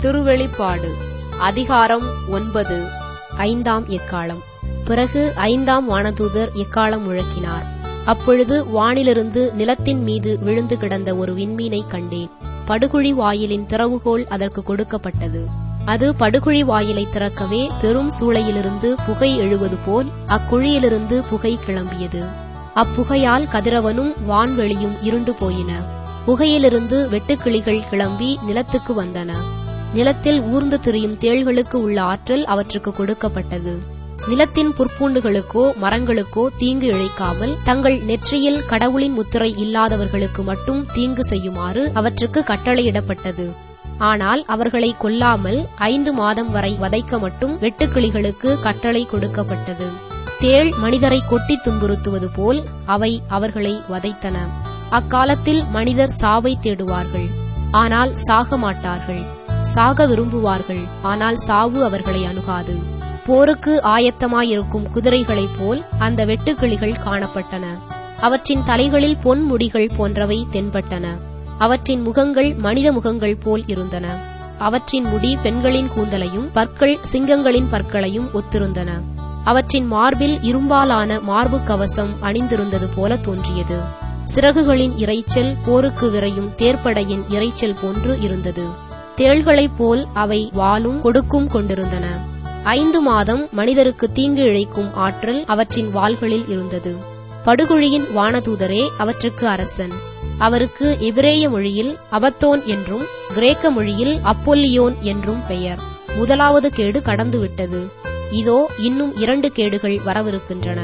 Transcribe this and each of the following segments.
திருவெளிப்பாடு அதிகாரம் ஒன்பது ஐந்தாம் எக்காலம் பிறகு ஐந்தாம் வானதூதர் எக்காலம் முழக்கினார் அப்பொழுது வானிலிருந்து நிலத்தின் மீது விழுந்து கிடந்த ஒரு விண்மீனை கண்டேன் படுகுழி வாயிலின் திறவுகோல் அதற்கு கொடுக்கப்பட்டது அது படுகுழி வாயிலை திறக்கவே பெரும் சூளையிலிருந்து புகை எழுவது போல் அக்குழியிலிருந்து புகை கிளம்பியது அப்புகையால் கதிரவனும் வான்வெளியும் இருண்டு போயின புகையிலிருந்து வெட்டுக்கிளிகள் கிளம்பி நிலத்துக்கு வந்தன நிலத்தில் ஊர்ந்து திரியும் தேள்களுக்கு உள்ள ஆற்றல் அவற்றுக்கு கொடுக்கப்பட்டது நிலத்தின் புற்பூண்டுகளுக்கோ மரங்களுக்கோ தீங்கு இழைக்காமல் தங்கள் நெற்றியில் கடவுளின் முத்திரை இல்லாதவர்களுக்கு மட்டும் தீங்கு செய்யுமாறு அவற்றுக்கு கட்டளையிடப்பட்டது ஆனால் அவர்களை கொல்லாமல் ஐந்து மாதம் வரை வதைக்க மட்டும் வெட்டுக்கிளிகளுக்கு கட்டளை கொடுக்கப்பட்டது தேள் மனிதரை கொட்டி துன்புறுத்துவது போல் அவை அவர்களை வதைத்தன அக்காலத்தில் மனிதர் சாவை தேடுவார்கள் ஆனால் சாக மாட்டார்கள் சாக விரும்புவார்கள் ஆனால் சாவு அவர்களை அணுகாது போருக்கு ஆயத்தமாயிருக்கும் குதிரைகளைப் போல் அந்த வெட்டுக்கிளிகள் காணப்பட்டன அவற்றின் தலைகளில் பொன் முடிகள் போன்றவை தென்பட்டன அவற்றின் முகங்கள் மனித முகங்கள் போல் இருந்தன அவற்றின் முடி பெண்களின் கூந்தலையும் பற்கள் சிங்கங்களின் பற்களையும் ஒத்திருந்தன அவற்றின் மார்பில் இரும்பாலான மார்பு கவசம் அணிந்திருந்தது போல தோன்றியது சிறகுகளின் இரைச்சல் போருக்கு விரையும் தேர்ப்படையின் இரைச்சல் போன்று இருந்தது தேள்களைப் போல் அவை வாலும் கொடுக்கும் கொண்டிருந்தன ஐந்து மாதம் மனிதருக்கு தீங்கு இழைக்கும் ஆற்றல் அவற்றின் வாள்களில் இருந்தது படுகுழியின் வானதூதரே அவற்றுக்கு அரசன் அவருக்கு எபிரேய மொழியில் அபத்தோன் என்றும் கிரேக்க மொழியில் அப்பொல்லியோன் என்றும் பெயர் முதலாவது கேடு கடந்துவிட்டது இதோ இன்னும் இரண்டு கேடுகள் வரவிருக்கின்றன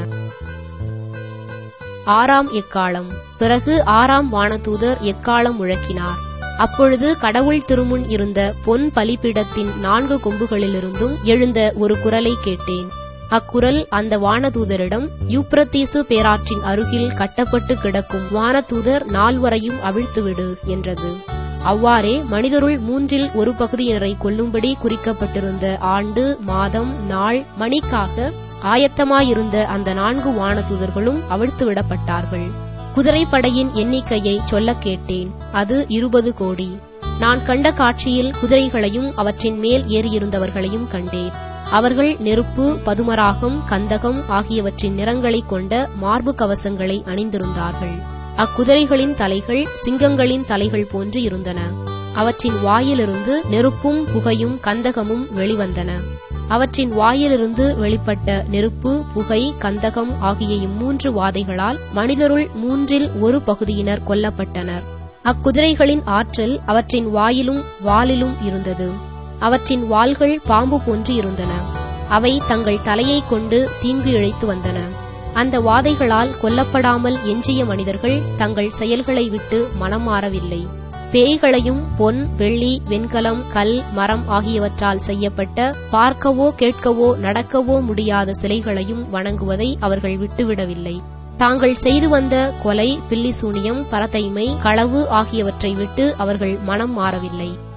ஆறாம் எக்காலம் பிறகு ஆறாம் வானதூதர் எக்காலம் முழக்கினார் அப்பொழுது கடவுள் திருமுன் இருந்த பொன் பலிபீடத்தின் நான்கு கொம்புகளிலிருந்தும் எழுந்த ஒரு குரலை கேட்டேன் அக்குரல் அந்த வானதூதரிடம் யூப்ரத்தீசு பேராற்றின் அருகில் கட்டப்பட்டு கிடக்கும் வானதூதர் நால்வரையும் அவிழ்த்துவிடு என்றது அவ்வாறே மனிதருள் மூன்றில் ஒரு பகுதியினரை கொல்லும்படி குறிக்கப்பட்டிருந்த ஆண்டு மாதம் நாள் மணிக்காக ஆயத்தமாயிருந்த அந்த நான்கு வானதூதர்களும் அவிழ்த்து விடப்பட்டார்கள் குதிரைப்படையின் எண்ணிக்கையை சொல்ல கேட்டேன் அது இருபது கோடி நான் கண்ட காட்சியில் குதிரைகளையும் அவற்றின் மேல் ஏறியிருந்தவர்களையும் கண்டேன் அவர்கள் நெருப்பு பதுமராகம் கந்தகம் ஆகியவற்றின் நிறங்களைக் கொண்ட மார்பு கவசங்களை அணிந்திருந்தார்கள் அக்குதிரைகளின் தலைகள் சிங்கங்களின் தலைகள் போன்று இருந்தன அவற்றின் வாயிலிருந்து நெருப்பும் புகையும் கந்தகமும் வெளிவந்தன அவற்றின் வாயிலிருந்து வெளிப்பட்ட நெருப்பு புகை கந்தகம் ஆகிய இம்மூன்று வாதைகளால் மனிதருள் மூன்றில் ஒரு பகுதியினர் கொல்லப்பட்டனர் அக்குதிரைகளின் ஆற்றல் அவற்றின் வாயிலும் வாலிலும் இருந்தது அவற்றின் வாள்கள் பாம்பு போன்று இருந்தன அவை தங்கள் தலையை கொண்டு தீங்கு இழைத்து வந்தன அந்த வாதைகளால் கொல்லப்படாமல் எஞ்சிய மனிதர்கள் தங்கள் செயல்களை விட்டு மனம் மாறவில்லை பேய்களையும் பொன் வெள்ளி வெண்கலம் கல் மரம் ஆகியவற்றால் செய்யப்பட்ட பார்க்கவோ கேட்கவோ நடக்கவோ முடியாத சிலைகளையும் வணங்குவதை அவர்கள் விட்டுவிடவில்லை தாங்கள் செய்து வந்த கொலை பில்லிசூனியம் பரத்தைமை களவு ஆகியவற்றை விட்டு அவர்கள் மனம் மாறவில்லை